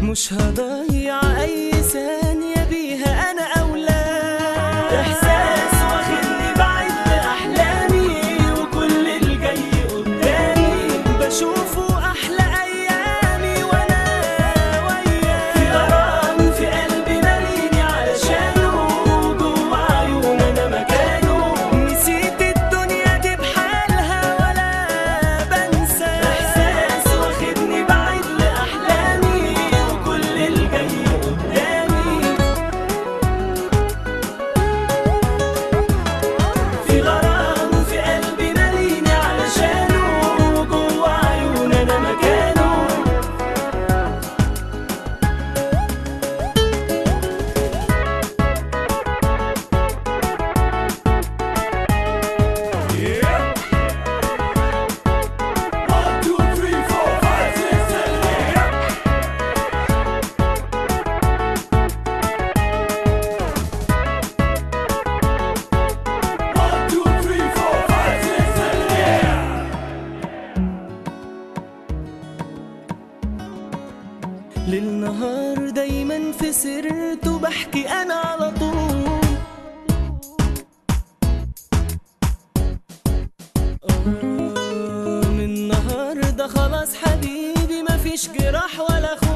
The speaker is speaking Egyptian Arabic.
مش هضيع اي ثانية بيها انا اولى احساس واخدني بعيد لاحلامي وكل الجاي قدامي بشوفه احلى ايامي وانا وياه في غرام في قلبي ماليني علشانه جوا عيون انا مكانه نسيت الدنيا دي بحالها ولا بنسى احساس واخدني بعيد لاحلامي وكل الجاي قدامي في غرام في قلبي ماليني علشانه جوا عيون انا مكانه One, two, three, four, five, six, seven, eight. One, two, three, four, five, six, seven, eight. للنهار دايما في سرته بحكي انا على طول آه، من النهارده خلاص حبيبي مفيش جراح ولا خوف